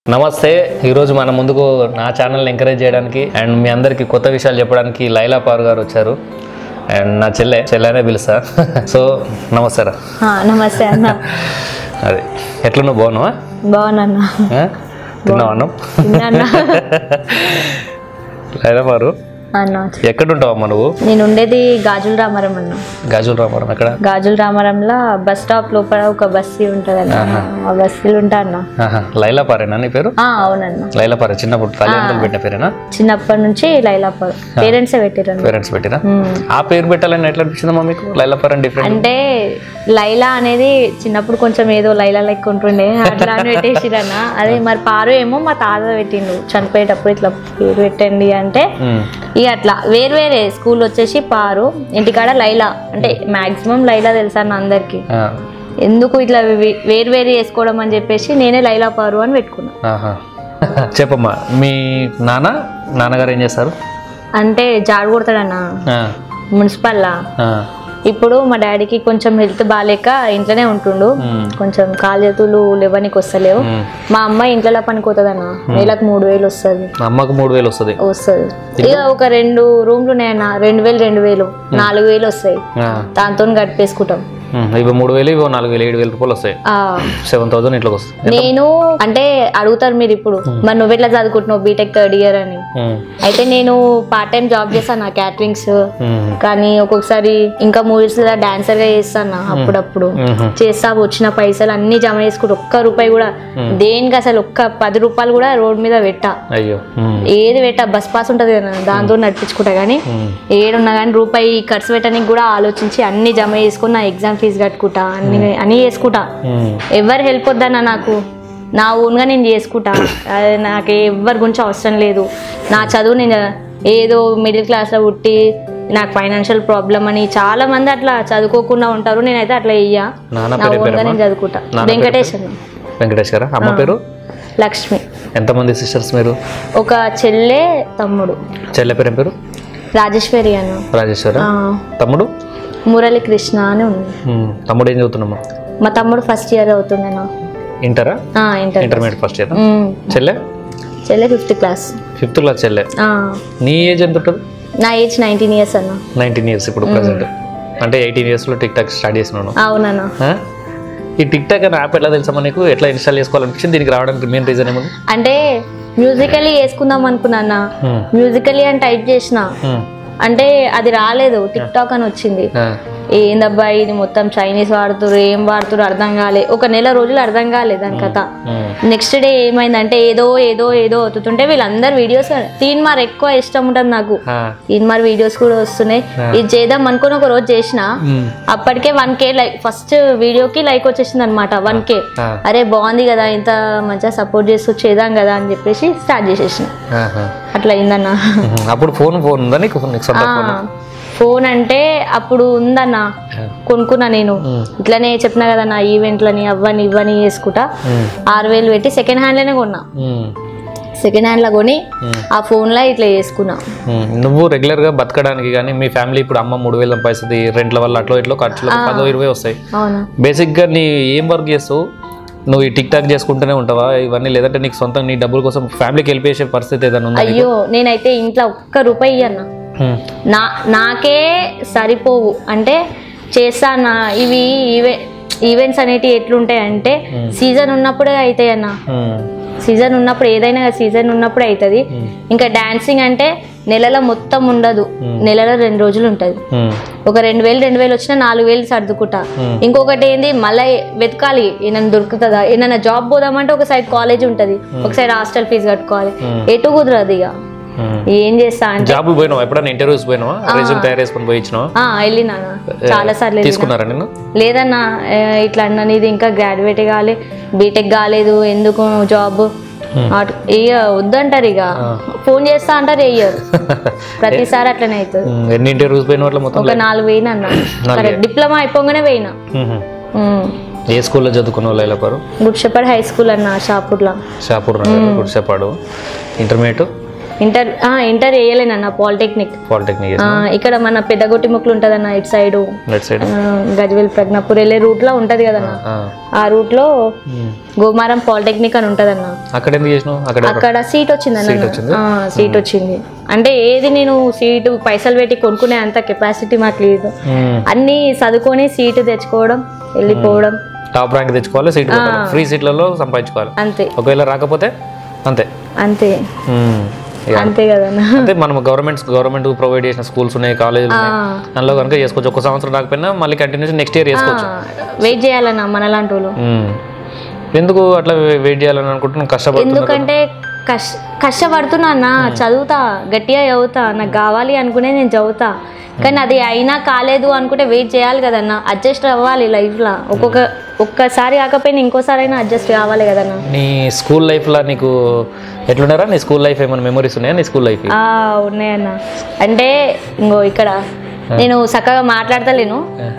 నమస్తే ఈరోజు మన ముందుకు నా ఛానల్ని ఎంకరేజ్ చేయడానికి అండ్ మీ అందరికీ కొత్త విషయాలు చెప్పడానికి లైలా పార్ గారు వచ్చారు అండ్ నా చెల్లె చెల్లెనే పిలుస్తా సో నమస్తే రా ఆ, నమస్తే అన్న అదే ఎట్లున్నావు బాగున్నావా బాగున్నా ఆ? తిన్నావా అన్నం తిన్నా లైలా పారు అన్న ఎక్కడ ఉంటావమ్మా నువ్వు నేను ఉండేది గాజుల రామారం అన్న గాజుల రామారం ఎక్కడ గాజుల రామారంలో బస్ స్టాప్ లోపల ఒక బస్సీ ఉంటుంది అన్న ఆ బస్సీలు ఉంటా అన్న ఆహా, లైలా పారేనా నీ పేరు ఆ, అవునన్న లైలా పారే చిన్నప్పుడు తల్లిదండ్రులు పెట్టిన పేరేనా చిన్నప్పటి నుంచి లైలాపూర్ పేరెంట్సే పెట్టిరన్న పేరెంట్స్ పెట్టినా ఆ పేరు పెట్టాలని ఎట్లా అనిపించిందమ్మా మీకు లైలా పార్ అని డిఫరెంట్ అంటే లైలా అనేది చిన్నప్పుడు కొంచెం ఏదో లైలా లెక్క ఉంటుండే అట్లా అని పెట్టేసిరన్న అదే మరి పారు ఏమో మా తాత పెట్టిండు చనిపోయేటప్పుడు ఇట్లా పేరు పెట్టండి అంటే ఇక అట్లా వేరు వేరే స్కూల్ వచ్చేసి పారు ఇంటికాడ లైలా అంటే మాక్సిమం లైలా తెలుసా అన్న అందరికి ఎందుకు ఇట్లా వే- వేరు వేరు వేసుకోవడం అని చెప్పేసి నేనే లైలా పారు అని పెట్టుకున్నా ఆహా చెప్పమ్మా మీ నాన్న నాన్నగారు ఏం చేస్తారు అంటే జాడు కొడతాడన్న ఆ, మున్సిపల్లా ఆ, ఇప్పుడు మా డాడీకి కొంచెం హెల్త్ బాగాలేక ఇంట్లోనే ఉంటుండు ఉమ్, కొంచెం కాలు చేతులు లేవనికి వస్తలేవు ఉమ్. మా అమ్మ ఇంట్లో పనికి పోతుందన్న నెలకు మూడు వేలు వస్తుంది అమ్మకు మూడు వేలు వస్తుంది వస్తుంది ఇక ఒక రెండు రూమ్లు ఉన్నాయన్న రెండు వేలు రెండు వేలు నాలుగు వేలు వస్తాయి ఆ, దాంతో గడిపేసుకుంటాం ఉమ్, ఇవి మూడు వేలు ఇవి నాలుగు వేలు ఏడు వేల రూపాయలు వస్తాయి ఆ, సెవెన్ థౌసండ్ ఇంట్లోకి వస్తాయి నేను అంటే అడుగుతారు మీరు ఇప్పుడు మరి నువ్వు ఎట్లా చదువుకుంటున్నావు బీటెక్ థర్డ్ ఇయర్ అని ఉమ్, అయితే నేను పార్ట్ టైం జాబ్ చేస్తాను నా క్యాటరింగ్స్ ఉమ్, కానీ ఒక్కొక్కసారి ఇంకా మూవీస్ డాన్సర్ గా చేస్తాను అప్పుడప్పుడు ఉమ్, చేస్తా వచ్చిన పైసలు అన్ని జమ చేసుకుంటూ ఒక్క రూపాయి కూడా దేనికి అసలు ఒక్క పది రూపాయలు కూడా రోడ్ మీద పెట్టా అయ్యో ఉమ్, ఏది పెట్టా బస్ పాస్ ఉంటది కదా దాంతో నడిపించుకుంటా కానీ ఉమ్, ఏడున్నా కానీ రూపాయి ఖర్చు పెట్టడానికి కూడా ఆలోచించి అన్ని జమ చేసుకుని నా ఎగ్జామ్ ఫీజు కట్టుకుంటా అన్ని అన్ని చేసుకుంటా ఉమ్, ఎవరు హెల్ప్ వద్దన్న నాకు నా ఓన్గా నేను చేసుకుంటా అది నాకు ఎవరి గురించి అవసరం లేదు నా చదువు నేను ఏదో మిడిల్ క్లాస్లో పుట్టి నాకు ఫైనాన్షియల్ ప్రాబ్లం అని చాలా మంది అట్లా చదువుకోకుండా ఉంటారు నేనైతే అట్లా ఇయ్యా నాన్న నా పేరు ఓన్గా నేను చదువుకుంటా నాన్న పేరు వెంకటేష్ అన్న వెంకటేష్ గారా అమ్మ పేరు లక్ష్మి ఎంతమంది సిస్టర్స్ మీరు ఒక చెల్లె తమ్ముడు చెల్లె పేరు ఏం పేరు రాజేశ్వరి అన్న రాజేశ్వర ఆ, తమ్ముడు మురళి కృష్ణ అని ఉంది ఉమ్, తమ్ముడు ఏం చదువుతున్నామ్మా మా తమ్ముడు ఫస్ట్ ఇయర్ అవుతుండేనా ఇంటరా inter intermediate first year um, చెల్లె చెల్లె ఫిఫ్త్ క్లాస్ ఫిఫ్త్ క్లాస్ చెల్లె ఆ, నీ ఏజ్ ఎంత ఉంటుంది నా ఏజ్ నైన్టీన్ ఇయర్స్ అన్న నైన్టీన్ ఇయర్స్ ఇప్పుడు ప్రజెంట్ అంటే ఎయిటీన్ ఇయర్స్లో టిక్ టాక్ స్టార్ట్ చేసినాను అవునన్నా ఆ? ఈ టిక్ టాక్ అనే యాప్ ఎట్లా తెలుసా నీకు ఎట్లా ఇన్స్టాల్ చేసుకోవాలనిపించింది దీనికి రావడానికి మెయిన్ రీజన్ ఏముంది అంటే మ్యూజికలీ వేసుకుందాం అనుకున్నా ఉమ్, మ్యూజికలీ అని టైప్ చేసిన ఉమ్, అంటే అది రాలేదు టిక్ టాక్ అని వచ్చింది ఆ, ఏందబ్బా ఇది మొత్తం చైనీస్ వాడుతురు ఏం వాడుతురు అర్థం కాలే ఒక నెల రోజులు అర్థం కాలేదు దాని కథ ఉమ్, నెక్స్ట్ డే ఏమైందంటే ఏదో ఏదో ఏదో అవుతుంటే వీళ్ళందరు వీడియోస్ తీన్ మార్ ఎక్కువ ఇష్టం ఉంటుంది నాకు ఆ, తీన్ మార్ వీడియోస్ కూడా వస్తున్నాయి ఇది చేద్దాం అనుకుని ఒక రోజు చేసిన ఉమ్, అప్పటికే వన్ కే లైక్ ఫస్ట్ వీడియోకి లైక్ వచ్చేసింది అనమాట వన్ కే ఆ, అరే బాగుంది కదా ఇంత మంచిగా సపోర్ట్ చేస్తూ చేద్దాం కదా అని చెప్పేసి స్టార్ట్ చేసేసిన ఆహా. అట్లా అయిందన్న ఉమ్, అప్పుడు ఫోన్ ఫోన్ ఉందా నీకు నీకు సొంత ఫోన్ ఫోన్ అంటే అప్పుడు ఉందన్న కొనుక్కున్నా నేను ఇట్లనే చెప్పినా కదా నా ఈవెంట్లని అవ్వని ఇవ్వని వేసుకుంటా ఉమ్, ఆరు వేలు పెట్టి సెకండ్ హ్యాండ్లోనే కొన్నా ఉమ్, సెకండ్ హ్యాండ్లో కొని ఆ ఫోన్లో ఇట్లా వేసుకున్నా ఉమ్. నువ్వు రెగ్యులర్ గా బతకడానికి కానీ మీ ఫ్యామిలీ ఇప్పుడు అమ్మ మూడు వేలు సంపాదిస్తుంది రెంట్ల వల్ల అట్లో ఇట్లో ఖర్చులు పదో ఇరవై వస్తాయి అవునా బేసిక్ గా నీ ఏం వర్క్ చేస్తావు నువ్వు ఈ టిక్ టాక్ చేసుకుంటూనే ఉంటావా ఇవన్నీ లేదంటే నీకు సొంతంగా నీ డబ్బుల కోసం ఫ్యామిలీకి వెళ్ళి చేసే పరిస్థితి ఏదైనా ఉందా అయ్యో నేనైతే ఇంట్లో ఒక్క రూపాయి అన్న ఉమ్, నా నాకే సరిపోవు అంటే చేస్తానా ఇవి ఈవె ఈవెంట్స్ అనేటివి ఎట్లుంటాయి అంటే సీజన్ ఉన్నప్పుడే అవుతాయి అన్న ఉమ్, సీజన్ ఉన్నప్పుడు ఏదైనా సీజన్ ఉన్నప్పుడే అవుతుంది ఇంకా డాన్సింగ్ అంటే నెలలో మొత్తం ఉండదు నెలలో రెండు రోజులు ఉంటుంది ఉమ్, ఒక రెండు వేలు రెండు వేలు వచ్చినా నాలుగు వేలు సర్దుకుంటా ఇంకొకటి ఏంది మళ్ళీ వెతకాలి ఏమైనా దొరుకుతుందా ఏమైనా జాబ్ పోదామంటే ఒక సైడ్ కాలేజ్ ఉంటుంది ఒక సైడ్ హాస్టల్ ఫీజు కట్టుకోవాలి ఎటు కుదరదు ఇక ఉమ్. ఏం చేస్తా అంటే జాబ్ పోయినావా ఎప్పుడైనా ఇంటర్వ్యూస్ పోయినావా రెజ్యూమ్ తయారు చేసుకొని పోయి ఇచ్చినావా ఆ, వెళ్ళినా చాలా సార్లు వెళ్ళినా. తీసుకున్నారా నిన్ను లేదన్నా ఏ, ఇట్లా అన్న నీది ఇంకా గ్రాడ్యుయేట్ కాలే బీటెక్ కాలేదు ఎందుకు జాబ్ అటు- ఇక వద్దంటారు ఇక ఫోన్ చేస్తా అంటారు వేయరు ప్రతిసారి అట్లనే అవుతుంది ఉమ్, ఎన్ని ఇంటర్వ్యూస్ పోయిన వాటిలో మొత్తం ఒక నాలుగు వేయినా అన్న కరెక్ట్ డిప్లొమా అయిపోగానే పోయినా ఉహు. ఉమ్. ఏ స్కూల్లో చదువుకున్న వాళ్ళు ఇలా పారు గుడ్ షెపర్డ్ హై స్కూల్ అన్న షాపూర్లో షాపూర్ నగర్ గుడిసెపాడు ఇంటర్మీడియట్ ఇంటర్ ఆ, ఇంటర్ వేయలేనన్న పాలిటెక్నిక్ పాలిటెక్నిక్ ఆ, ఇక్కడ మన పెద్దగొట్టి ముక్కులు ఉంటదన్న ఇటు side left side Gajwel Pragnapur వెళ్ళే రూట్ లో ఉంటది కదన్న ఆ రూట్ లో గోమారం పాలిటెక్నిక్ అని ఉంటదన్న అక్కడ ఎందుకు చేసినావు అక్కడ అక్కడ సీట్ వచ్చిందన్న సీట్ వచ్చింది అంటే ఏది నేను సీటు పైసలు పెట్టి కొనుక్కునే అంత కెపాసిటీ మాకు లేదు అన్ని చదువుకొని సీటు తెచ్చుకోవడం వెళ్ళిపోవడం టాప్ ర్యాంక్ తెచ్చుకోవాలి సీట్ ఫ్రీ సీట్లలో సంపాదించుకోవాలి అంతే ఒకవేళ రాకపోతే అంతే అంతే మ్మ్. ఇక అంతే కదన్న అంటే మనం గవర్నమెంట్ గవర్నమెంట్ ప్రొవైడ్ చేసిన స్కూల్స్ ఉన్నాయి కాలేజీలు ఉన్నాయి అందులో కనుక చేసుకోవచ్చు ఒక సంవత్సరం రాకపోయినా మళ్ళీ కంటిన్యూస్ నెక్స్ట్ ఇయర్ చేసుకోవచ్చు వెయిట్ చేయాలన్న మనలాంటి వాళ్ళు మ్మ్. ఎందుకు అట్లా వెయిట్ చేయాలని అనుకుంటున్నాను కష్టపడుతున్నా ఎందుకంటే కష్ కష్టపడుతున్నా అన్న చదువుతా గట్టిగా చదువుతా నాకు కావాలి అనుకునే నేను చదువుతా కానీ అది అయినా కాలేదు అనుకుంటే వెయిట్ చేయాలి కదన్న అడ్జస్ట్ అవ్వాలి లైఫ్లో ఒక్కొక్క ఒక్కసారి కాకపోయినా ఇంకోసారి అయినా అడ్జస్ట్ కావాలి కదన్న నీ స్కూల్ లైఫ్లో నీకు ఎట్లున్నారా నీ స్కూల్ లైఫ్ ఏమైనా మెమరీస్ ఉన్నాయా నీ స్కూల్ లైఫ్ ఆ, ఉన్నాయన్న అంటే ఇంకో ఇక్కడ నేను చక్కగా మాట్లాడతలేను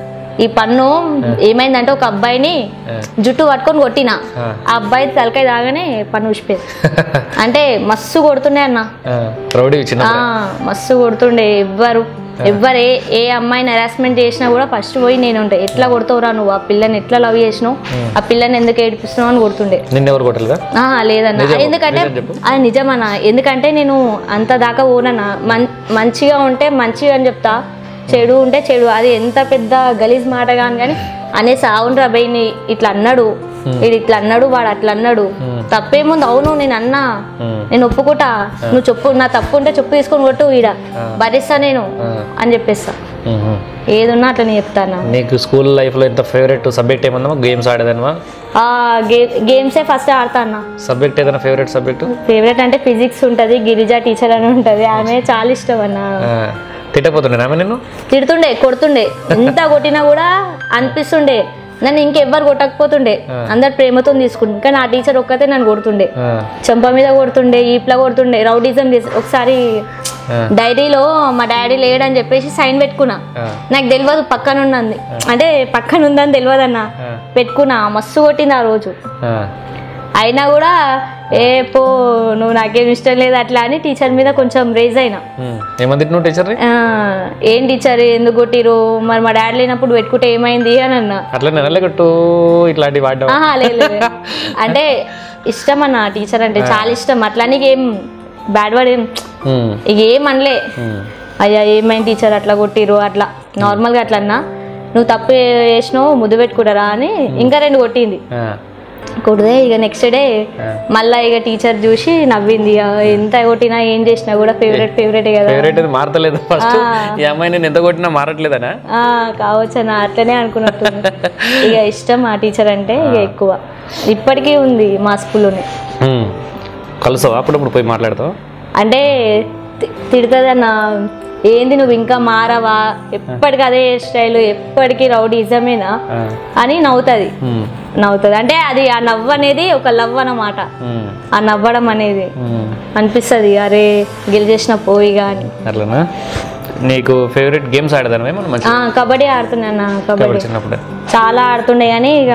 ఈ పన్ను ఏమైందంటే ఒక అబ్బాయిని జుట్టు పట్టుకొని కొట్టిన ఆ అబ్బాయి తలకాయ తాగానే పన్ను ఊసిపోయింది అంటే మస్తు కొడుతుండే అన్న రౌడీ చిన్న ఆ, మస్తు కొడుతుండే ఎవ్వరు ఎవ్వరు ఏ ఏ అమ్మాయిని హెరాస్మెంట్ చేసినా కూడా ఫస్ట్ పోయి నేను ఉంటే ఎట్లా కొడతావురా నువ్వు ఆ పిల్లని ఎట్లా లవ్ చేసినావు ఆ పిల్లని ఎందుకు ఏడిపిస్తున్నావు అని కొడుతుండే నిన్నెవరు కొట్టలేదా ఆ, లేదన్న ఎందుకంటే అది నిజమన్న ఎందుకంటే నేను అంత దాకా పోనన్నా మం మంచిగా ఉంటే మంచిగా అని చెప్తా చెడు ఉంటే చెడు అది ఎంత పెద్ద గలీజ్ మాట కాని కానీ అనేసి అవును రబైని ఇట్లా అన్నాడు వీడు ఇట్లా అన్నాడు వాడు అట్లా అన్నాడు తప్పేముంది అవును నేను అన్నా మ్మ్. నేను ఒప్పుకుంటా నువ్వు చెప్పు నా తప్పు ఉంటే చెప్పు తీసుకొని కొట్టు ఈడ భరిస్తా నేను అని చెప్పేస్తా మ్మ్. ఏదున్నా అట్లా నేను చెప్తాను నీకు స్కూల్ లైఫ్లో ఎంత ఫేవరెట్ సబ్జెక్ట్ ఏమన్నా గేమ్స్ ఆడేదనమా ఆ గే గేమ్సే ఫస్ట్ ఆడతా అన్నా సబ్జెక్ట్ ఏదైనా ఫేవరెట్ సబ్జెక్ట్ ఫేవరెట్ అంటే ఫిజిక్స్ ఉంటుంది గిరిజా టీచర్ అని ఉంటుంది ఆమె చాలా ఇష్టం అన్న తిట్టపోతుండే ఆమె నిన్ను తిడుతుండే కొడుతుండే ఎంత కొట్టినా కూడా అనిపిస్తుండే నన్ను ఇంకెవ్వరు కొట్టకపోతుండే అందరు ప్రేమతో తీసుకుంటు కానీ ఆ టీచర్ ఒక్కతే నన్ను కొడుతుండే ఆ, చెంప మీద కొడుతుండే ఈప్లా కొడుతుండే రౌడిజం చేసి ఒకసారి ఆ, డైరీలో మా డాడీ లేడని చెప్పేసి సైన్ పెట్టుకున్నా ఆ, నాకు తెలియదు పక్కన ఉన్నది అంటే పక్కన ఉందని తెలియదు అన్న ఆ. పెట్టుకున్నా మస్తు కొట్టింది ఆ రోజు ఆ. అయినా కూడా ఏ పో నువ్వు నాకేం ఇష్టం లేదు అట్లా అని టీచర్ మీద కొంచెం రేజ్ అయినా మ్మ్. ఏమని తిట్టినావు టీచర్ని ఆ, ఏం టీచర్ ఎందుకు కొట్టిరు మరి మా డాడీ లేనప్పుడు పెట్టుకుంటే ఏమైంది అని అన్నా అట్లా నెలగట్టు ఇట్లాంటివి వాడడం ఆహా లేదు లేదు. అంటే ఇష్టం అన్న టీచర్ అంటే చాలా ఇష్టం అట్లా నీకు ఏం బ్యాడ్ వర్డ్ ఏం మ్మ్. ఇక ఏం అనలే మ్మ్. అయ్యా ఏమైంది టీచర్ అట్లా కొట్టిరు అట్లా నార్మల్గా అట్లా అన్నా నువ్వు తప్పు చేసినావు ముద్దు పెట్టుకుంటారా అని ఇంకా రెండు కొట్టింది ఆ, కొడితే ఇక నెక్స్ట్ డే మళ్ళా ఇక టీచర్ చూసి నవ్వింది ఇక ఎంత కొట్టినా ఏం చేసినా కూడా ఫేవరెట్ ఫేవరెట్ కదా ఫేవరెట్ అది మారతలేదు ఫస్ట్ ఈ అమ్మాయి నేను ఎంత కొట్టినా మారట్లేదనా ఆ, కావచ్చు అన్న అట్లనే అనుకున్నట్టు ఇక ఇష్టం ఆ టీచర్ అంటే ఇక ఎక్కువ ఇప్పటికీ ఉంది మా స్కూల్లోనే మ్మ్. కలుసావా అప్పుడప్పుడు పోయి మాట్లాడతావు అంటే తిడుతుంది అన్న ఏంది నువ్వు ఇంకా మారవా ఎప్పటికీ అదే హెయిర్ స్టైల్ ఎప్పటికీ రౌడీజమేనా ఆ. అని నవ్వుతుంది మ్మ్. నవ్వుతుంది అంటే అది ఆ నవ్వు అనేది ఒక లవ్ అన్నమాట మ్మ్. ఆ నవ్వడం అనేది మ్మ్. అనిపిస్తుంది అరే గెలిచేసిన పోయిగా అని అట్లనా నీకు ఫేవరెట్ గేమ్స్ ఆడదాను మనం మంచి ఆ, కబడ్డీ ఆడుతున్నాను కబడ్డీ చిన్నప్పుడు చాలా ఆడుతుండే కానీ ఇక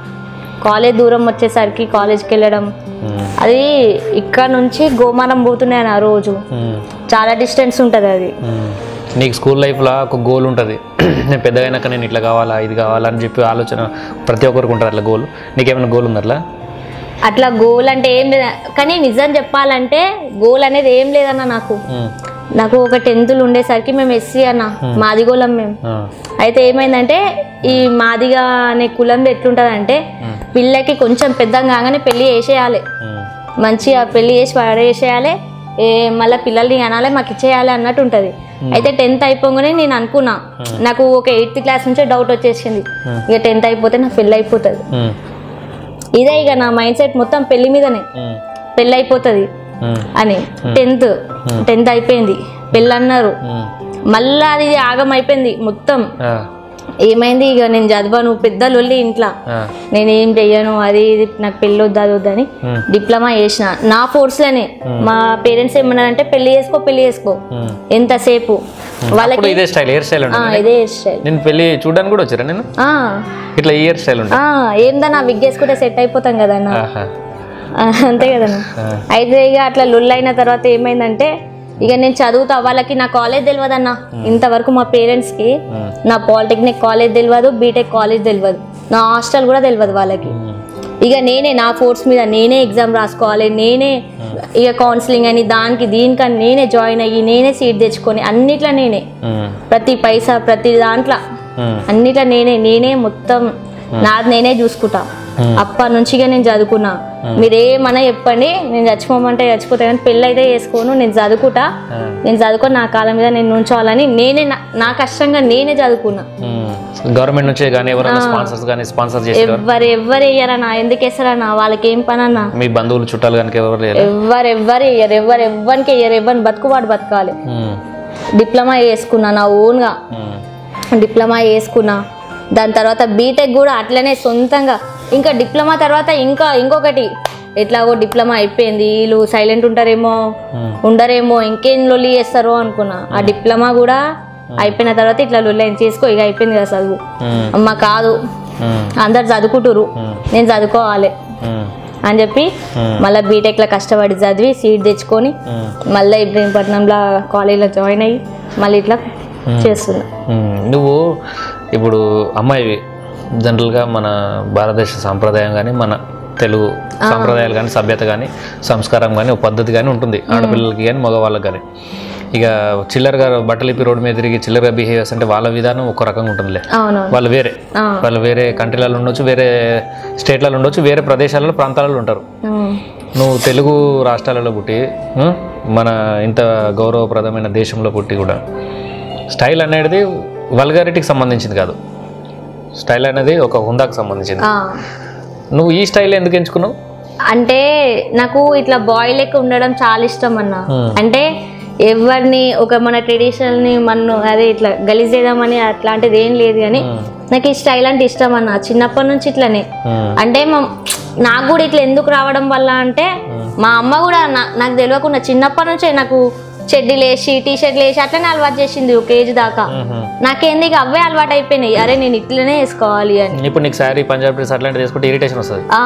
కాలేజ్ దూరం వచ్చేసరికి కాలేజ్కి వెళ్ళడం మ్మ్. అది ఇక్కడ నుంచి గోమానం పోతున్నాను ఆ రోజు మ్మ్. చాలా డిస్టెన్స్ ఉంటుంది అది మ్మ్. నీకు స్కూల్ లైఫ్లో ఒక గోల్ ఉంటుంది నేను పెద్దగా అయినాక నేను ఇట్లా కావాలా ఇది కావాలా అని చెప్పి ఆలోచన ప్రతి ఒక్కరికి ఉంటుంది అట్లా గోల్ నీకేమైనా గోల్ ఉంది అట్లా అట్లా గోల్ అంటే ఏం లేదు కానీ నిజం చెప్పాలంటే గోల్ అనేది ఏం లేదన్న నాకు మ్మ్. నాకు ఒక టెన్త్లు ఉండేసరికి మేము ఎస్సీ అన్న మాదిగోళం మేము ఆ. అయితే ఏమైందంటే ఈ మాదిగా అనే కులంలో ఎట్లుంటుందంటే పిల్లకి కొంచెం పెద్దగా కాగానే పెళ్లి చేసేయాలి మ్మ్. మంచిగా పెళ్లి చేసి పడేసేయాలి ఏ మళ్ళీ పిల్లల్ని అనాలి మాకు ఇచ్చేయాలి అన్నట్టు ఉంటుంది అయితే టెన్త్ అయిపోగానే నేను అనుకున్నా నాకు ఒక ఎయిత్ క్లాస్ నుంచే డౌట్ వచ్చేసింది ఇక టెన్త్ అయిపోతే నాకు పెళ్ళి అయిపోతుంది మ్మ్. ఇదే ఇక నా మైండ్ సెట్ మొత్తం పెళ్లి మీదనే మ్మ్. పెళ్ళి అయిపోతుంది మ్మ్. అని టెన్త్ టెన్త్ అయిపోయింది పెళ్ళి అన్నారు మ్మ్. మళ్ళీ అది ఆగం అయిపోయింది మొత్తం ఆ. ఏమైంది ఇక నేను చదివాను పెద్ద లొల్లి ఇంట్లో ఆ. నేనేం చెయ్యను అది ఇది నాకు పెళ్ళి వద్దు అది వద్దని మ్మ్. డిప్లొమా చేసిన నా ఫోర్స్లోనే మా పేరెంట్స్ ఏమన్నారంటే పెళ్లి చేసుకో పెళ్లి చేసుకో మ్మ్. ఎంతసేపు అప్పుడు వాళ్ళకి ఇదే స్టైల్ హెయిర్ స్టైల్ ఆ, ఉంటుంది ఇదే హెయిర్ స్టైల్ నేను పెళ్ళి చూడడానికి కూడా వచ్చారా నేను ఆ, ఇట్లా ఈ హెయిర్ స్టైల్ ఉంటుంది ఆ, ఏందన్నా విగ్ వేసుకుంటే సెట్ అయిపోతాం కదన్నా ఆహా. అంతే కదన్నా అయితే ఇక అట్లా లుల్ అయిన తర్వాత ఏమైందంటే ఇక నేను చదువుతా వాళ్ళకి నా కాలేజ్ తెలియదు అన్న ఇంతవరకు మా పేరెంట్స్కి నా పాలిటెక్నిక్ కాలేజ్ తెలియదు బీటెక్ కాలేజ్ తెలియదు నా హాస్టల్ కూడా తెలియదు వాళ్ళకి ఇక నేనే నా ఫోర్స్ మీద నేనే ఎగ్జామ్ రాసుకోవాలి నేనే ఇక కౌన్సిలింగ్ అని దానికి దీనికని నేనే జాయిన్ అయ్యి నేనే సీట్ తెచ్చుకొని అన్నిట్లో నేనే ప్రతి పైసా ప్రతి దాంట్లో అన్నిట్లో నేనే నేనే మొత్తం నాది నేనే చూసుకుంటా అప్పటి నుంచి ఇక నేను చదువుకున్నా మీరు ఏమన్నా చెప్పండి నేను చచ్చిపోమంటే చచ్చిపోతా కానీ పెళ్ళి అయితే చేసుకోను నేను చదువుకుంటా నేను చదువుకొని నా కాలం మీద నేను ఉంచాలని నేనే నా- నా కష్టంగా నేనే చదువుకున్నా గవర్నమెంట్ నుంచే కానీ ఎవరైనా స్పాన్సర్స్ కానీ స్పాన్సర్ చేసి ఎవ్వరు ఎవ్వరు వేయరన్నా ఎందుకు వేస్తారన్నా వాళ్ళకి ఏం పని అన్నా మీ బంధువులు చుట్టాలు కనుక ఎవరు లేరు ఎవ్వరు ఎవ్వరు వేయరు ఎవ్వరు ఎవ్వరికి వేయరు ఎవ్వరిని బతుకుబాటు బతకాలి డిప్లొమా చేసుకున్నా నా ఓన్గా డిప్లొమా చేసుకున్నా దాని తర్వాత బీటెక్ కూడా అట్లనే సొంతంగా ఇంకా డిప్లొమా తర్వాత ఇంకా ఇంకొకటి ఎట్లాగో డిప్లొమా అయిపోయింది వీళ్ళు సైలెంట్ ఉంటారేమో ఉండరేమో ఇంకేం లొల్లి చేస్తారో అనుకున్నా ఆ డిప్లొమా కూడా అయిపోయిన తర్వాత ఇట్లా లొల్లి అయింది. చేసుకో ఇక అయిపోయింది కదా చదువు అమ్మ కాదు అందరు చదువుకుంటురు నేను చదువుకోవాలి అని చెప్పి మళ్ళీ బీటెక్లో కష్టపడి చదివి సీట్ తెచ్చుకొని మళ్ళీ ఇబ్రహీంపట్నంలో కాలేజీలో జాయిన్ అయ్యి మళ్ళీ ఇట్లా చేస్తున్నా నువ్వు ఇప్పుడు అమ్మాయివి జనరల్గా మన భారతదేశ సాంప్రదాయం కానీ మన తెలుగు సాంప్రదాయాలు కానీ సభ్యత కానీ సంస్కారం కానీ ఒక పద్ధతి కానీ ఉంటుంది ఆడపిల్లలకి కానీ మగవాళ్ళకి కానీ ఇక చిల్లరగా బట్టలు ఇప్పి రోడ్డు మీద తిరిగి చిల్లరగా బిహేవియర్స్ అంటే వాళ్ళ విధానం ఒక రకంగా ఉంటుందిలే అవునవును వాళ్ళు వేరే ఆ. వాళ్ళు వేరే కంట్రీలలో ఉండొచ్చు వేరే స్టేట్లలో ఉండొచ్చు వేరే ప్రదేశాలలో ప్రాంతాలలో ఉంటారు ఉమ్. నువ్వు తెలుగు రాష్ట్రాలలో పుట్టి ఉం, మన ఇంత గౌరవప్రదమైన దేశంలో పుట్టి కూడా స్టైల్ అనేది వల్గారిటీకి సంబంధించింది కాదు స్టైల్ అనేది ఒక హుందాకు సంబంధించింది ఆ. నువ్వు ఈ స్టైల్ ఎందుకు ఎంచుకున్నావు అంటే నాకు ఇట్లా బాయ్ లెక్క ఉండడం చాలా ఇష్టం అన్న అంటే ఎవరిని ఒక మన ట్రెడిషనల్ ని మన అదే ఇట్లా గలీజ్ చేద్దామని అట్లాంటిది ఏం లేదు కానీ నాకు ఈ స్టైల్ అంటే ఇష్టం అన్న చిన్నప్పటి నుంచి ఇట్లనే ఉం, అంటే మా నాకు కూడా ఇట్లా ఎందుకు రావడం వల్ల అంటే మా అమ్మ కూడా నా- నాకు తెలియకుండా చిన్నప్పటి నుంచే నాకు చెడ్డీలు వేసి టీ షర్ట్లు వేసి అట్లనే అలవాటు చేసింది ఒక ఏజ్ దాకా మ్మ్. నాకేంది ఇక అవే అలవాటు అయిపోయినాయి అరే నేను ఇట్లనే వేసుకోవాలి అని ఇప్పుడు నీకు శారీ పంజాబ్ డ్రెస్ అట్లాంటివి తీసుకుంటే ఇరిటేషన్ వస్తుంది ఆ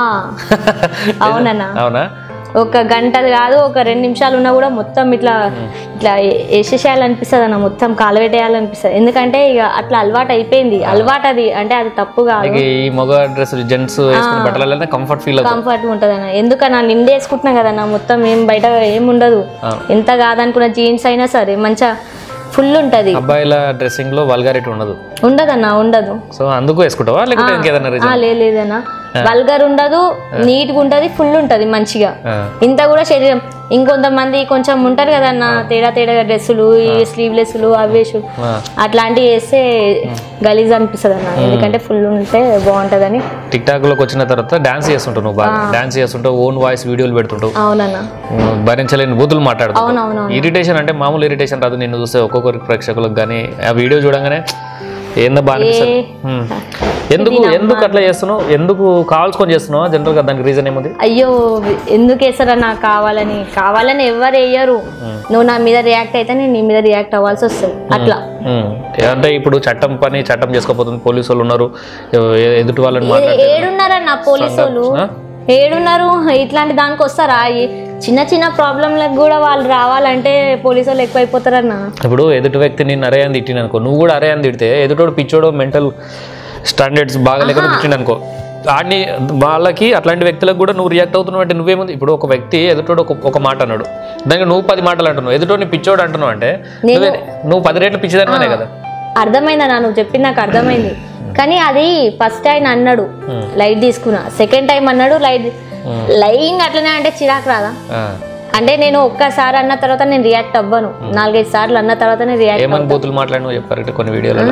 అవునన్నా అవునా ఒక గంటది కాదు ఒక రెండు నిమిషాలు ఉన్నా కూడా మొత్తం ఇట్లా ఇట్లా వేసేసేయాలనిపిస్తుంది అన్న మొత్తం కాలబెట్టేయాలనిపిస్తుంది ఎందుకంటే ఇక అట్లా అలవాటు అయిపోయింది అలవాటు అది అంటే అది తప్పు కాదు నీకు ఈ మగ డ్రెస్ జెంట్స్ వేసుకున్న బట్టలలో కంఫర్ట్ ఫీల్ అవుతుంది కంఫర్ట్ ఉంటుంది అన్న ఎందుకన్నా నిండే వేసుకుంటున్నా కదన్నా మొత్తం ఏం బయట ఏం ఉండదు ఆ. ఎంత కాదనుకున్న జీన్స్ అయినా సరే మంచిగా ఫుల్ ఉంటుంది అబ్బాయిల డ్రెస్సింగ్ లో వల్గారిటీ ఉండదు ఉండదన్నా ఉండదు సో అందుకు వేసుకుంటావా లేకపోతే ఇంకేదైనా ఆ, రీజన్ లే- లేదన్నా వల్గర్ ఉండదు నీట్గా ఉంటుంది ఫుల్ ఉంటుంది మంచిగా ఇంత కూడా శరీరం ఇంకొంతమంది కొంచెం ఉంటారు కదన్న తేడా తేడా డ్రెస్సులు ఈ స్లీవ్లెస్లు అవేసు అట్లాంటివి వేస్తే గలీజ్ అనిపిస్తుంది అన్న ఎందుకంటే ఫుల్ ఉంటే బాగుంటుందని టిక్ టాక్ లోకి వచ్చిన తర్వాత డాన్స్ చేస్తుంటావు నువ్వు బాగా డాన్స్ చేస్తుంటావు ఓన్ వాయిస్ వీడియోలు పెడుతుంటావు అవునన్న నువ్వు భరించలేని బూతులు మాట్లాడుతావు అవునవును ఇరిటేషన్ అంటే మామూలు ఇరిటేషన్ రాదు నిన్ను చూస్తే ఒక్కొక్కరి ప్రేక్షకులకు కానీ ఆ వీడియో చూడంగానే ఏందో బాగా అనిపిస్తుంది హ్మ్. ఎందుకు ఎందుకు అట్లా చేస్తున్నావు ఎందుకు కావాల్సుకొని చేస్తున్నావు జనరల్ గా దానికి రీజన్ ఏముంది అయ్యో ఎందుకు వేస్తారన్నా కావాలని కావాలని ఎవరు వేయరు నువ్వు నా మీద రియాక్ట్ అయితే నేను నీ మీద రియాక్ట్ అవ్వాల్సి వస్తుంది అట్లా హ్మ్. అంటే ఇప్పుడు చట్టం పని చట్టం చేసుకోపోతుంది పోలీసు వాళ్ళు ఉన్నారు ఎ- ఎదుటి వాళ్ళని ఏ- మాట్లాడితే ఏడున్నారన్న పోలీసు వాళ్ళు ఆ? ఏడున్నారు ఇట్లాంటి దానికి వస్తారా ఈ చిన్న చిన్న ప్రాబ్లంలకు కూడా వాళ్ళు రావాలంటే పోలీసు వాళ్ళు ఎక్కువైపోతారన్న ఇప్పుడు ఎదుటి వ్యక్తి నేను అరే అని తిట్టిన అనుకో నువ్వు కూడా అరే అని తిడితే ఎదుటోడు పిచ్చోడు మెంటల్ స్టాండర్డ్స్ బాగా లేకుండా తిట్టిండు అనుకో ఆడిని వాళ్ళకి అట్లాంటి వ్యక్తులకు కూడా నువ్వు రియాక్ట్ అవుతున్నావు అంటే నువ్వేముంది ఇప్పుడు ఒక వ్యక్తి ఎదుటోడు ఒక ఒక మాట అన్నాడు దానికి నువ్వు పది మాటలు అంటున్నావు ఎదుటోడిని పిచ్చోడు అంటున్నావు అంటే నువ్వే నువ్వు పది రేట్లు పిచ్చిదానివనే కదా అర్థమైందన్నా నువ్వు చెప్పింది నాకు అర్థమైంది కానీ అది ఫస్ట్ ఆయన అన్నాడు లైట్ తీసుకున్నా సెకండ్ టైం అన్నాడు లైట్ లైంగ్ అట్లనే అంటే చిరాకు రాదా ఆ. అంటే నేను ఒక్కసారి అన్న తర్వాత నేను రియాక్ట్ అవ్వను నాలుగైదు సార్లు అన్న తర్వాత నేను రియాక్ట్ ఏమని బూతులు మాట్లాడి నువ్వు చెప్పారు కొన్ని వీడియోలలో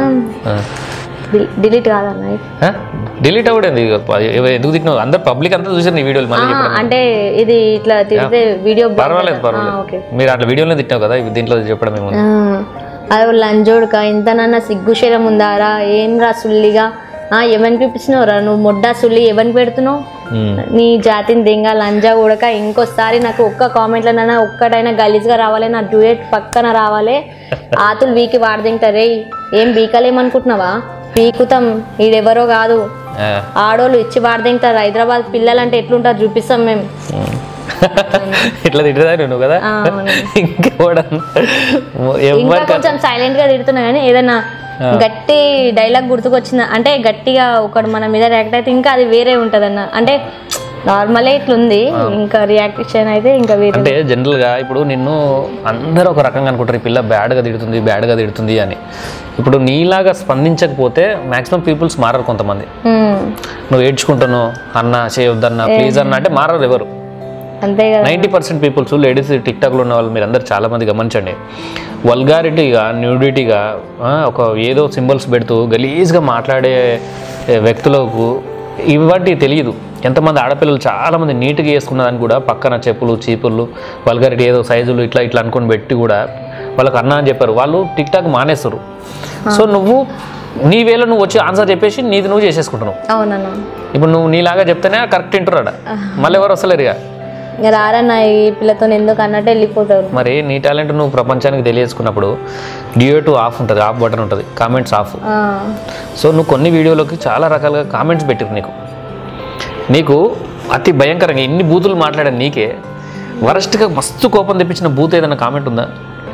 డిలీట్ కాదన్న ఇది. డిలీట్ అవ్వడం ఎందుకు తిట్టినావు అందరు పబ్లిక్ అంతా చూసారు నీ వీడియోలు మళ్ళీ ఆ, అంటే ఇది ఇట్లా తిడితే వీడియో పర్వాలేదు పర్వాలేదు ఓకే మీరు అట్లా వీడియోలో తిట్టినావు కదా ఇవి దీంట్లో చెప్పడం ఏముంది అదే లంజోడుక ఇంతనన్నా సిగ్గుశరం ఉందారా ఏం రా సుల్లిగా ఆ, ఎవరికి పిలిపించినావు రా నువ్వు మొడ్డా సుల్లి ఎవరికి పెడుతున్నావు ఉమ్. నీ జాతిని దెంగ లంజా ఉడక ఇంకోసారి నాకు ఒక్క కామెంట్లనైనా ఒక్కటైనా గలీజ్గా రావాలి నా డ్యూయట్ పక్కన రావాలి ఆతులు వీకి వాడదింటారే ఏం బీకలేమనుకుంటున్నావా పీకుతాం ఈడెవరో కాదు ఆ. ఆడోళ్ళు ఇచ్చి వాడదింటారు హైదరాబాద్ పిల్లలంటే ఎట్లుంటారు చూపిస్తాం మేము ఇట్లా తిట్టదా నువ్వు కదా ఆ, అవును. ఇంకెవడన్నా ఇంకా ఎవరికి కొంచెం సైలెంట్ గా తిడుతున్నా కానీ ఏదైనా గట్టి డైలాగ్ గుర్తుకొచ్చింది అంటే గట్టిగా ఒకడు మన మీద రియాక్ట్ అయితే ఇంకా అది వేరే ఉంటదన్న అంటే నార్మలే ఇట్లుంది ఇంకా రియాక్షన్ అయితే ఇంకా వేరే అంటే జనరల్గా ఇప్పుడు నిన్ను అందరూ ఒక రకంగా అనుకుంటారు ఈ పిల్ల బ్యాడ్గా తిడుతుంది బ్యాడ్గా తిడుతుంది అని ఇప్పుడు నీలాగా స్పందించకపోతే మాక్సిమం పీపుల్స్ మారరు కొంతమంది ఉమ్, నువ్వు ఏడ్చుకుంటాను అన్న చేయొద్దన్న ప్లీజ్ అన్న అంటే మారరు ఎవరు అంతే కదా నైంటీ పర్సెంట్ పీపుల్స్ లేడీస్ టిక్టాక్లో ఉన్న వాళ్ళు మీరు అందరు చాలామంది గమనించండి వల్గారిటీగా న్యూడిటీగా ఒక ఏదో సింబల్స్ పెడుతూ గలీజ్గా మాట్లాడే ఏ, వ్యక్తులకు ఇవంటివి తెలియదు ఎంతమంది ఆడపిల్లలు చాలామంది నీట్గా వేసుకున్నదాన్ని కూడా పక్కన చెప్పులు చీపుర్లు వల్గారిటీ ఏదో సైజులు ఇట్లా ఇట్లా అనుకొని పెట్టి కూడా వాళ్ళకి అన్న అని చెప్పారు వాళ్ళు టిక్ టాక్ మానేస్తారు సో నువ్వు నీ వేళ నువ్వు వచ్చి ఆన్సర్ చెప్పేసి నీది నువ్వు చేసేసుకుంటున్నావు అవునన్న ఇప్పుడు నువ్వు నీలాగా చెప్తేనే కరెక్ట్ వింటున్నాడా మళ్ళీ ఎవరు వస్తలేరు ఇక ఇంకా రారన్న ఈ పిల్లతో ఎందుకు అన్నట్టు వెళ్ళిపోతారు మరి నీ టాలెంట్ నువ్వు ప్రపంచానికి తెలియజేసుకున్నప్పుడు డియో టు ఆఫ్ ఉంటుంది ఆఫ్ బటన్ ఉంటుంది కామెంట్స్ ఆఫ్ ఆ, సో నువ్వు కొన్ని వీడియోలకి చాలా రకాలుగా కామెంట్స్ పెట్టిరు నీకు నీకు అతి భయంకరంగా ఎన్ని బూతులు మాట్లాడాను నీకే వరస్ట్గా మస్తు కోపం తెప్పించిన బూత్ ఏదైనా కామెంట్ ఉందా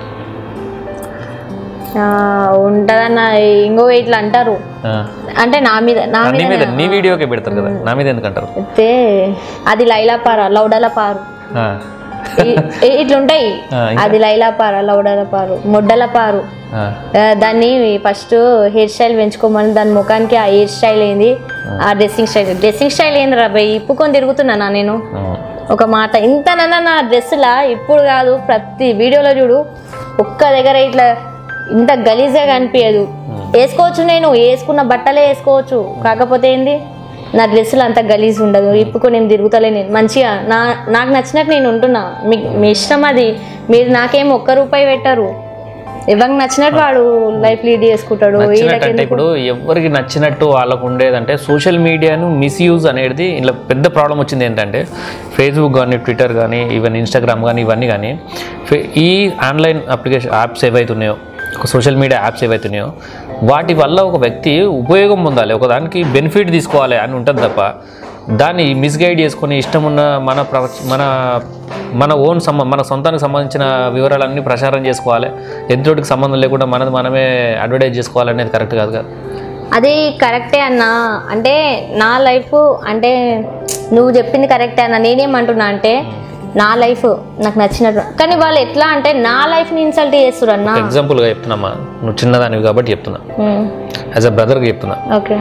ఆ, ఉంటదన్న ఇంకో ఇట్లా అంటారు ఆ. అంటే నా మీద నా నీ మీద మీద నీ వీడియోకే పెడతారు కదా నా మీద ఎందుకంటారు అయితే అది లైలా పార లౌడల పారు ఆ. ఇ- ఇ- ఇట్లుంటాయి ఆ, అది లైలా పార లౌడల పారు మొడ్డల పారు ఆ. ఆ, దాన్ని ఫస్ట్ హెయిర్ స్టైల్ పెంచుకోమని దాని ముఖానికి ఆ హెయిర్ స్టైల్ ఏంది ఆ డ్రెస్సింగ్ స్టైల్ డ్రెస్సింగ్ స్టైల్ ఏంది రా భయ్ ఇప్పుకొని తిరుగుతున్నానా నేను ఆ. ఒక మాట ఇంతనన్నా నా డ్రెస్సులా ఇప్పుడు కాదు ప్రతి వీడియోలో చూడు ఒక్క దగ్గర ఇట్లా ఇంత గలీజ్గా కనిపించదు వేసుకోవచ్చు నేను వేసుకున్న బట్టలే వేసుకోవచ్చు కాకపోతే ఏంది నా డ్రెస్సులు అంత గలీజ్ ఉండదు ఇప్పుకొని నేను తిరుగుతలే నేను మంచిగా నా నాకు నచ్చినట్టు నేను ఉంటున్నా మీ మీ ఇష్టం అది మీరు నాకేం ఒక్క రూపాయి పెట్టరు ఎవరికి నచ్చినట్టు వాడు లైఫ్ లీడ్ చేసుకుంటాడు నచ్చినట్టు వీళ్ళకి అంటే ఇప్పుడు ఎవరికి నచ్చినట్టు వాళ్ళకు ఉండేదంటే సోషల్ మీడియాను మిస్యూజ్ అనేది ఇలా పెద్ద ప్రాబ్లం వచ్చింది ఏంటంటే ఫేస్బుక్ కానీ ట్విట్టర్ కానీ ఈవెన్ ఇన్స్టాగ్రామ్ కానీ ఇవన్నీ కానీ ఫే- ఈ ఆన్లైన్ అప్లికేషన్ యాప్స్ ఏవైతున్నాయో ఒక సోషల్ మీడియా యాప్స్ ఏవైతున్నాయో వాటి వల్ల ఒక వ్యక్తి ఉపయోగం పొందాలి ఒక దానికి బెనిఫిట్ తీసుకోవాలి అని ఉంటుంది తప్ప దాన్ని మిస్గైడ్ చేసుకొని ఇష్టం ఉన్న మన ప్ర మన మన ఓన్ సంబ మన సొంతానికి సంబంధించిన వివరాలన్నీ ప్రచారం చేసుకోవాలి ఎదుటికి సంబంధం లేకుండా మనది మనమే అడ్వర్టైజ్ చేసుకోవాలనేది కరెక్ట్ కాదు కదా అది కరెక్టే అన్న అంటే నా లైఫ్ అంటే నువ్వు చెప్పింది కరెక్టే అన్న నేనేమంటున్నా అంటే నా లైఫ్ నాకు నచ్చినట్టు కానీ వాళ్ళు ఎట్లా అంటే నా లైఫ్ని ఇన్సల్ట్ చేస్తున్నారు అన్న ఎగ్జాంపుల్గా చెప్తున్నామా నువ్వు చిన్నదానివి కాబట్టి చెప్తున్నా యాజ్ అ బ్రదర్కి చెప్తున్నా ఓకే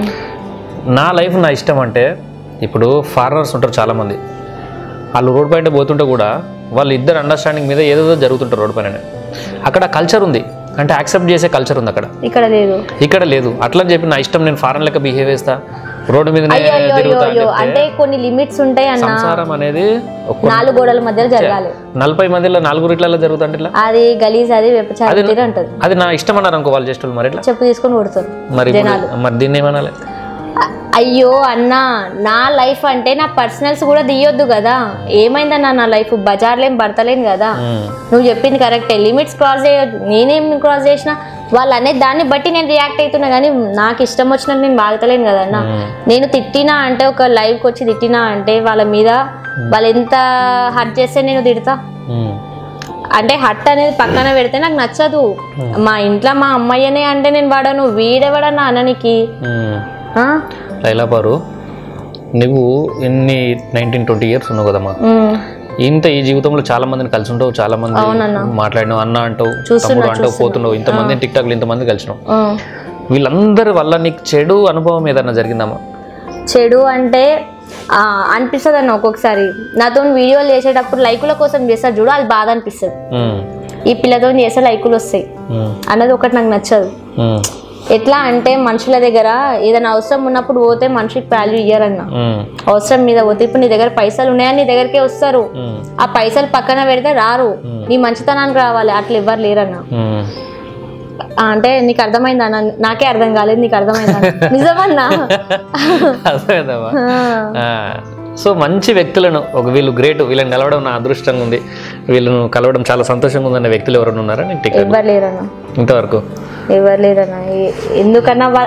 నా లైఫ్ నా ఇష్టం అంటే ఇప్పుడు ఫారినర్స్ ఉంటారు చాలామంది వాళ్ళు రోడ్ పైన పోతుంటే కూడా వాళ్ళు ఇద్దరు అండర్స్టాండింగ్ మీద ఏదేదో జరుగుతుంటారు రోడ్ పైన అక్కడ కల్చర్ ఉంది అంటే యాక్సెప్ట్ చేసే కల్చర్ ఉంది అక్కడ ఇక్కడ లేదు ఇక్కడ లేదు అట్లా అని చెప్పి నా ఇష్టం నేను ఫారెన్ లెక్క బిహేవ్ చేస్తా రోడ్డు మీద అయ్యో అయ్యో అయ్యో తిరుగుతా అని అయ్యో చెప్తే అంటే కొన్ని లిమిట్స్ ఉంటాయి అన్న సంసారం అనేది ఒక నాలుగు గోడల మధ్యలో జరగాలి నలభై మందిలో నలుగురు ఇట్లా జరుగుతుంటే ఇట్లా అది గలీజ్ అది వెపచారం తీరు అంటది అది నా ఇష్టం అన్నారు అనుకో వాళ్ళు జస్ట్ మరి ఇట్లా చెప్పు తీసుకొని కొడుతారు మరి ఇప్పుడు- మరి దీన్ని ఏమనాలి అ- అయ్యో అన్న నా లైఫ్ అంటే నా పర్సనల్స్ కూడా తీయొద్దు కదా ఏమైందన్న నా లైఫ్ బజార్లేం పడతలేను కదా ఉమ్, నువ్వు చెప్పింది కరెక్టే లిమిట్స్ క్రాస్ చేయొద్దు నేనేం క్రాస్ చేసిన వాళ్ళు అనేది దాన్ని బట్టి నేను రియాక్ట్ అవుతున్నా కానీ నాకు ఇష్టం వచ్చినట్టు నేను బాగుతలేను కదా అన్న నేను తిట్టినా అంటే ఒక లైవ్కి వచ్చి తిట్టినా అంటే వాళ్ళ మీద వాళ్ళు ఎంత హర్ట్ చేస్తే నేను తిడతా ఉమ్, అంటే హట్ అనేది పక్కన పెడితే నాకు నచ్చదు మా ఇంట్లో మా అమ్మాయినే అంటే నేను వాడను వీడెవడన్నా అననికి ఉమ్. ఆ? లైలాపారు నువ్వు ఎన్ని నైన్టీన్ ట్వంటీ ఇయర్స్ ఉన్నావు కదమ్మా ఉమ్. ఇంత ఈ జీవితంలో చాలా మందిని కలిసి ఉంటావు చాలా మంది మాట్లాడినావు అన్న అంటావు తమ్ముడు అంటావు పోతున్నావు ఇంతమంది టిక్ టాక్లు ఇంతమంది కలిసినావు ఆ. వీళ్ళందరి వల్ల నీకు చెడు అనుభవం ఏదన్నా జరిగిందమ్మా చెడు అంటే ఆ, అనిపిస్తుంది అన్న ఒక్కొక్కసారి నాతో వీడియోలు చేసేటప్పుడు లైకుల కోసం చేస్తారు చూడు అది బాధ అనిపిస్తుంది ఉమ్, ఈ పిల్లతో చేస్తే లైకులు వస్తాయి ఉమ్, అన్నది ఒకటి నాకు నచ్చదు ఉమ్, ఎట్లా అంటే మనుషుల దగ్గర ఏదైనా అవసరం ఉన్నప్పుడు పోతే మనిషికి వాల్యూ ఇయ్యరన్న ఉమ్, అవసరం మీద పోతే ఇప్పుడు నీ దగ్గర పైసలు ఉన్నాయని నీ దగ్గరికే వస్తారు ఉమ్, ఆ పైసలు పక్కన పెడితే రారు నీ మంచితనానికి రావాలి అట్లా ఎవ్వరు లేరన్న ఉమ్. ఆ, అంటే నీకు అర్థమైందా అన్న నాకే అర్థం కాలేదు నీకు అర్థమైందా నిజమన్నా అర్థమైందమ్మా ఆ. ఆ, సో మంచి వ్యక్తులను ఒక వీళ్ళు గ్రేట్ వీళ్ళని కలవడం నా అదృష్టంగా ఉంది వీళ్ళను కలవడం చాలా సంతోషంగా ఉందనే వ్యక్తులు ఎవరైనా ఉన్నారా నీకు టికెట్ ఎవ్వరు లేరన్న ఇంతవరకు ఎవరు లేరన్న ఏ- ఎందుకన్నా వా-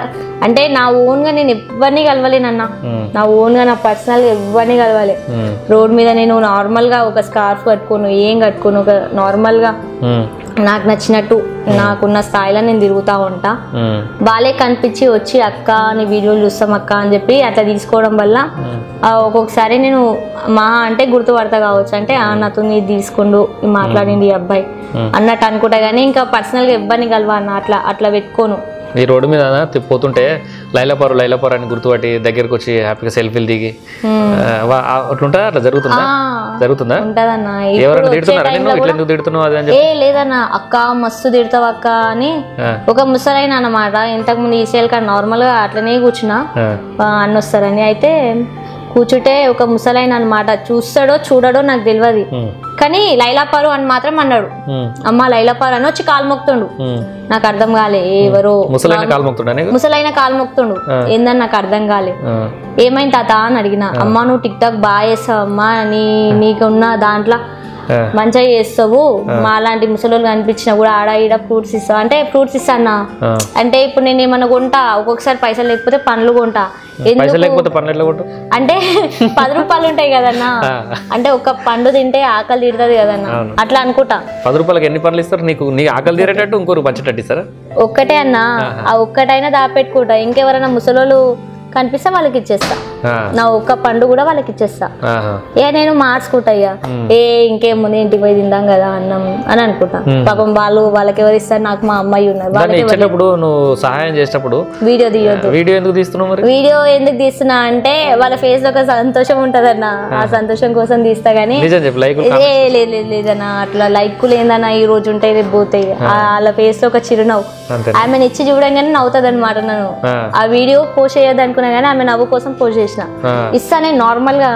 అంటే నా ఓన్ గా నేను ఎవరిని కలవలేనన్నా ఉమ్, నా ఓన్ గా నా పర్సనల్ గా ఎవరిని కలవాలి ఉమ్, రోడ్ మీద నేను నార్మల్ గా ఒక స్కార్ఫ్ కట్టుకోను ఏం కట్టుకోను ఒక నార్మల్ గా ఉమ్, నాకు నచ్చినట్టు నాకున్న స్థాయిలో నేను తిరుగుతా ఉంటా ఉమ్, వాళ్ళే కనిపించి వచ్చి అక్క నీ వీడియోలు చూస్తాం అక్క అని చెప్పి అట్లా తీసుకోవడం వల్ల ఆ, ఒక్కొక్కసారి నేను మహా అంటే గుర్తుపడతా కావచ్చు అంటే "ఆ, నాతో నీది తీసుకుండు ఈ మాట్లాడింది ఈ అబ్బాయి అన్నట్టు అనుకుంటా కానీ ఇంకా పర్సనల్గా ఇబ్బంది కలవా అన్న అట్లా అట్లా పెట్టుకోను ఈ రోడ్డు మీద తి- పోతుంటే లైలపారు లైలపారు అని గుర్తుపట్టి దగ్గరికి వచ్చి హ్యాపీగా సెల్ఫీలు దిగి హ్మ్. ఆ, వా- ఆ, అట్లుంటా అట్లా జరుగుతుందా ఆ, జరుగుతుందా ఉంటదన్న ఎవరైనా ఇప్పుడు వచ్చే తిడుతున్నారా time నిన్ను లో ఇట్లా కూడా ఎందుకు తిడుతున్నావు అది అని చెప్పి ఏ లేదన్న అక్క మస్తు తిడతావు అక్క అని ఆ, ఒక ముసలైన అన్నమాట ఇంతకు ముందు ఈసీఎల్ కాడ నార్మల్ గా అట్లనే కూర్చున్నా ఆ, ఆ, అన్న వస్తారని అయితే కూర్చుంటే ఒక ముసలైన అన్నమాట చూస్తాడో చూడడో నాకు తెలియదు ఉమ్, కానీ లైలాపారు అని మాత్రం అన్నాడు ఉమ్, అమ్మ లైలాపారు అని వచ్చి కాలు మొక్తుండు ఉమ్. నాకు అర్థం కాలే ఎవరో ముసలైన కాలు మొక్కుతుండా నీకు ముసలైన కాలు మొక్తుండు ఏందని నాకు అర్థం కాలే ఆ, ఏమైంది తాత అని అడిగిన అమ్మ నువ్వు టిక్ టాక్ బాగా చేస్తావు అమ్మా నీ నీకున్న దాంట్లో ఆ, మంచిగా చేస్తావు మా లాంటి ముసలోళ్ళు కనిపించినా కూడా ఆడ ఈడ ఫ్రూట్స్ ఇస్తావు అంటే ఫ్రూట్స్ ఇస్తానా ఆ. అంటే ఇప్పుడు నేను ఏమన్నా కొంటా ఒక్కొక్కసారి పైసలు లేకపోతే పండ్లు కొంటా ఎందుకు పైసలు లేకపోతే పనులు ఎట్లా కొట్టు అంటే పది రూపాయలు ఉంటాయి కదన్నా అంటే ఒక పండు తింటే ఆకలి తీరుతుంది కదన్నా అట్లా అనుకుంటా పది రూపాయలకి ఎన్ని పనులు ఇస్తారు నీకు నీ ఆకలి తీరేటట్టు ఇంకోరు పంచేటట్టు ఇస్తారా ఒక్కటే అన్నా ఆ ఒక్కటైనా దాపెట్టుకుంటా ఇంకెవరైనా ముసలోళ్ళు కనిపిస్తే వాళ్ళకి ఇచ్చేస్తా ఆ, నా ఒక్క పండు కూడా వాళ్ళకి ఇచ్చేస్తా ఆహా. ఏ నేను మార్చుకుంటా అయ్యా ఏ ఇంకేముంది ఇంటికి పోయి తిందాం కదా అన్నం అని అనుకుంటా పాపం వాళ్ళు వాళ్ళకి ఎవరు ఇస్తారు నాకు మా అమ్మాయి ఉన్నారు దాన్ని వాళ్ళకి ఇచ్చేటప్పుడు నువ్వు సహాయం చేసేటప్పుడు వీడియో తీయొద్దు వీడియో ఎందుకు తీస్తున్నావు మరి వీడియో ఎందుకు తీస్తున్నా అంటే వాళ్ళ ఫేస్ లో ఒక సంతోషం ఉంటదన్న ఆ సంతోషం కోసం తీస్తా గానీ నిజం చెప్పు లైక్ ఏ లేదు లేదు లేదన్న అట్లా లైక్కులు ఏందన్నా ఈ రోజు ఉంటాయి రేపు పోతాయి ఆ వాళ్ళ ఫేస్ లో ఒక చిరునవ్వు అంతే ఆమెను ఇచ్చి చూడంగానే నవ్వుతుంది అనమాట నన్ను ఆ, ఆ వీడియో పోస్ట్ చేయొద్దు అనుకున్నా కానీ ఆమె నవ్వు కోసం పోస్ట్ చేసిన ఆ. ఇస్తా నేను నార్మల్ గా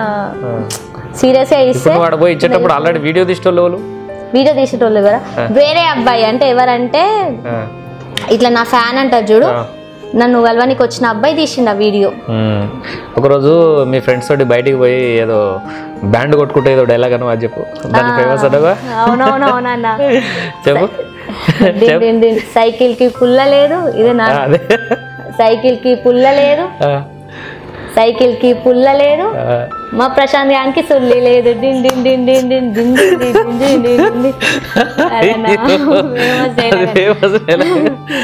సీరియస్ గా ఇస్తే ఇప్పుడు వాడు పోయి ఇచ్చేటప్పుడు ఆల్రెడీ వీడియో తీసేటోళ్ళు ఎవరు? వీడియో తీసేటోళ్ళు ఎవరా వేరే అబ్బాయి అంటే ఎవరంటే ఆ, ఇట్లా నా ఫ్యాన్ అంటారు చూడు ఆ. నన్ను కలవనికి వచ్చిన అబ్బాయి తీసిండు ఆ వీడియో ఉమ్. ఒకరోజు మీ ఫ్రెండ్స్ తోటి బయటికి పోయి ఏదో బ్యాండ్ కొట్టుకుంటే ఏదో డైలాగ్ అని అది చెప్పు దాని ఫేమస్ అడగా అవునవునవునన్న చెప్పు దిన్ దిన్ దిన్. సైకిల్ కి పుల్ల లేదు ఇదే నా ఆ, అదే సైకిల్ కి పుల్ల లేదు ఆ, సైకిల్ కి పుల్ల లేదు ఆ, మా ప్రశాంత్ గానికి సుల్లి లేదు డిన్ డిన్ డిన్ డిన్ డిన్ డిన్ డిన్ డిన్ డిన్ డిన్ డిన్ డిన్. అదేనా? Famous అది dialogue. ఫేమస్ డైలాగ్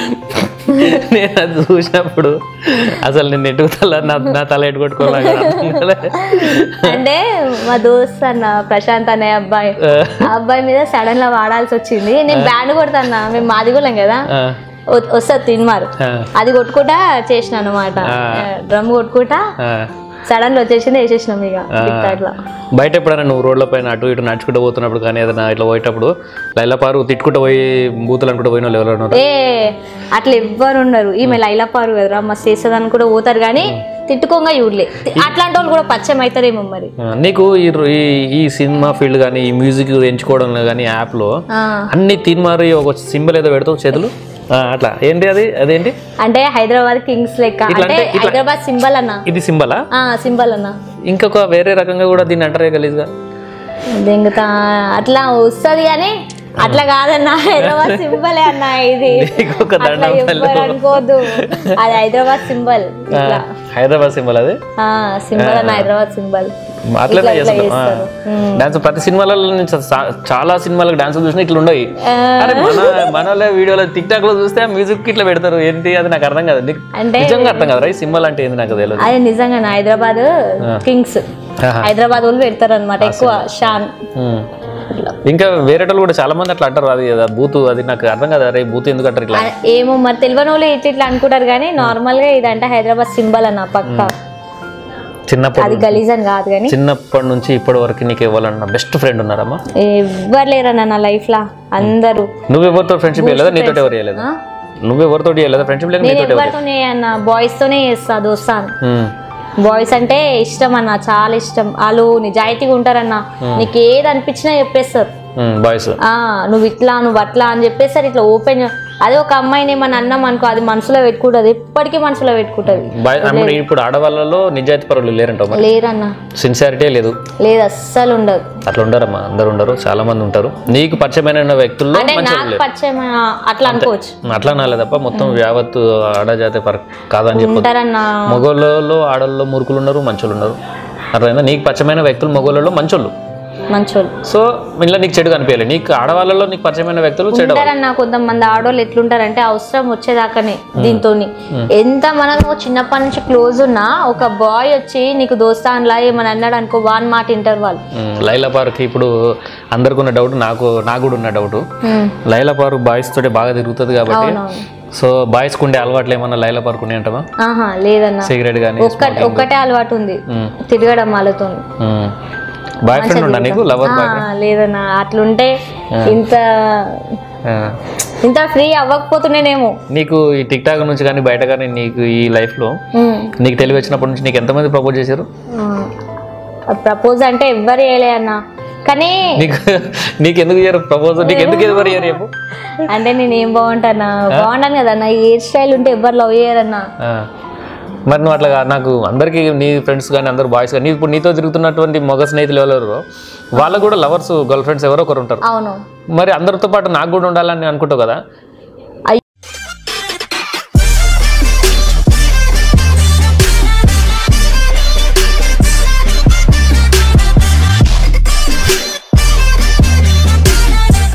నేను అది చూసినప్పుడు అసలు నేను ఎటుకుతల నా నా తల ఎటు కొట్టుకోవాలి అంటే మా దోస్త్ అన్న ప్రశాంత్ అనే అబ్బాయి ఆ అబ్బాయి మీద సడన్ గా వాడాల్సి వచ్చింది నేను బ్యాండ్ కొడతాను మేము మాదిగోళ్ళం కదా వ- వస్తుంది తిన్మారు అది కొట్టుకుంటా చేసిన అనమాట డ్రమ్ కొట్టుకుంటా సడన్ గా వచ్చేసింది వేసేసినాం ఇక అట్లా బయట ఎప్పుడైనా నువ్వు రోడ్ల పైన అటు ఇటు నడుచుకుంటూ పోతున్నప్పుడు కానీ ఏదైనా ఇట్లా పోయేటప్పుడు లైలపారు తిట్టుకుంటూ పోయి బూతులు అనుకుంటూ పోయిన వాళ్ళు ఎవరైనా ఉన్నారా? ఏ అట్లా ఎవ్వరు ఉండరు ఈమె లైలపారు కదరా మస్తు చేస్తుంది అని కూడా పోతారు కానీ తిట్టుకోగా చూడలే అట్లాంటి వాళ్ళు కూడా పరిచయం అవుతారేమో మరి ఆ, నీకు ఈ రో- ఈ ఈ సినిమా ఫీల్డ్ కానీ ఈ మ్యూజిక్ ఎంచుకోవడంలో కానీ యాప్లో ఆ, అన్ని తిన్మారి ఒక సింబల్ ఏదో పెడతావు చేతులు ఆ, అట్లా ఏంటి అది అదేంటి అంటే హైదరాబాద్ కింగ్స్ లెక్క ఇట్లా అంటే అంటే ఇట్లా- హైదరాబాద్ సింబల్ అన్న ఇది సింబలా ఆ సింబల్ అన్న ఇంకొక వేరే రకంగా కూడా దీన్ని అంటారే గలీజ్గా దెంగతా అట్లా వస్తుంది కానీ అట్లా కాదన్న హైదరాబాద్ సింబలే అన్న ఇది నీకు ఒక అట్లా దండం తల్లి. ఎవ్వరు అనుకోవద్దు అది హైదరాబాద్ సింబల్ ఆ, హైదరాబాద్ సింబల్ అది ఆ సింబల్ అన్న హైదరాబాద్ సింబల్ అట్లనే ఇట్లా చేస్తున్నాం చేస్తారు. ఉమ్. డాన్స్ ప్రతి సినిమాలలో నుంచి చా- చాలా సినిమాలకు డాన్స్ చూసినా ఇట్లా ఉండవు అరే మన మన వాళ్ళ వీడియోలో టిక్ టాక్ లో చూస్తే మ్యూజిక్ ఇట్లా పెడతారు ఏంటి అది నాకు అర్థం కాదు నీకు అంటే నిజంగా అర్థం కదా ఈ సింబల్ అంటే ఏంది నాకు తెలియదు అది నిజంగా హైదరాబాద్ కింగ్స్ ఆహా. హైదరాబాద్ వాళ్ళు పెడతారు అనమాట ఎక్కువ షాన్ ఉమ్. ఇంకా వేరే వాళ్ళు కూడా చాలా మంది అట్లా అంటారు అది అది బూత్ అది నాకు అర్థం కాదు అరే బూత్ ఎందుకు అంటారు ఇట్లా ఆ, ఏమో మరి తెలియని వాళ్ళు ఇట్లా ఇట్లా అనుకుంటారు కానీ నార్మల్ గా ఇదంటే హైదరాబాద్ సింబల్ అన్న పక్క చిన్నప్పటి అది గలీజ్ అని కాదు కానీ చిన్నప్పటి నుంచి ఇప్పటి వరకు నీకు ఇవ్వాలన్న బెస్ట్ ఫ్రెండ్ ఉన్నారమ్మా ఎవ్వరు లేరన్న నా లైఫ్ లా అందరూ నువ్వు ఎవరితో ఫ్రెండ్షిప్ చేయలేదా నీతో ఎవరు చేయలేదు ఆ? నువ్వు ఎవరితో చేయలేదా ఫ్రెండ్షిప్ లేక నేను నీతో ఎవరితోనే అన్న బాయ్స్ తోనే చేస్తా దోస్తాను బాయ్స్ అంటే ఇష్టం అన్న చాలా ఇష్టం వాళ్ళు నిజాయితీగా ఉంటారన్న నీకు ఏది అనిపించినా చెప్పేస్తారు బాయ్స్ ఆ నువ్వు ఇట్లా నువ్వు అట్లా అని చెప్పేసరి ఇట్లా ఓపెన్ అదే ఒక అమ్మాయిని ఏమన్నా అన్నాం అనుకో అది మనసులో పెట్టుకుంటది ఎప్పటికీ మనసులో పెట్టుకుంటది బాయ్ మరి ఇప్పుడు ఆడవాళ్ళలో నిజాయితీ పరులు లేరంటావు మరి లేరన్న సిన్సియారిటీ లేదు లేదు అస్సలు ఉండదు అట్లా ఉండరమ్మా అందరు ఉండరు చాలా మంది ఉంటారు నీకు పరిచయమైన వ్యక్తుల్లో అంటే మంచి నాకు పరిచయం అట్లా అనుకోవచ్చు అట్లా నాలే తప్ప మొత్తం యావత్తు ఆడజాతి పర కాదని చెప్పొద్దు ఉంటారన్న మగోళ్ళలో ఆడల్లో మురుకులు ఉన్నారు మంచోళ్ళు ఉన్నారు అట్లా నీకు పరిచయమైన వ్యక్తులు మగోళ్ళలో మంచోళ్ళు మంచోళ్ళు సో ఇలా నీకు చెడు కనిపించాలి నీకు ఆడవాళ్ళలో నీకు పరిచయమైన వ్యక్తులు చెడు ఉంటారన్న కొంతమంది ఆడవాళ్ళు ఎట్లుంటారంటే అవసరం వచ్చేదాకానే దీంతో ఎంత మనము చిన్నప్పటి నుంచి క్లోజ్ ఉన్నా ఒక బాయ్ వచ్చి నీకు దోస్తాన్లా ఏమని అన్నాడు అనుకో వాన్ మాట వింటారు వాళ్ళు ఉమ్, లైలా పార్క్ ఇప్పుడు అందరికి ఉన్న డౌట్ నాకు నాకు కూడా ఉన్న doubt um, Laila park boys తోటి బాగా తిరుగుతుంది కాబట్టి అవునవును సో బాయ్స్ కుండే అలవాట్లు ఏమన్నా లైలా పార్క్ ఉన్నాయి అంటావా ఆహా లేదన్న సిగరెట్ కానీ ఒక్కటే ఒక్కటే అలవాటు ఉంది తిరగడం వాళ్ళతో బాయ్ ఫ్రెండ్ ఉన్నా నీకు లవర్ బాయ్ లేదన్న అట్లుంటే ఇంత ఇంత ఫ్రీ అవ్వకపోతున్నానేమో నీకు ఈ టిక్ టాక్ నుంచి కానీ బయట కానీ నీకు ఈ లైఫ్ లో ఉమ్. నీకు తెలివి వచ్చినప్పటి నుంచి నీకు ఎంతమంది ప్రపోజ్ చేశారు ప్రపోజ్ అంటే ఎవ్వరు చేయలే అన్న కానీ నీకు నీకు ఎందుకు చేయరు ప్రపోజ్ నీకు ఎందుకు ఎవరు చేయరు చెప్పు అంటే నేను ఏం బాగుంటానా బాగుంటాను కదా నా హెయిర్ స్టైల్ ఉంటే ఎవ్వరు లవ్ చేయరన్నా ఆ. మరి నువ్వు అట్లా కాదు. నాకు అందరికీ నీ ఫ్రెండ్స్ కానీ అందరు బాయ్స్ కానీ ఇప్పుడు నీతో తిరుగుతున్నటువంటి మగ స్నేహితులు ఎవరెవరు వాళ్ళకు కూడా లవర్స్ గర్ల్ ఫ్రెండ్స్ ఎవరో ఒకరు ఉంటారు అవును మరి అందరితో పాటు నాకు కూడా ఉండాలని అనుకుంటావు కదా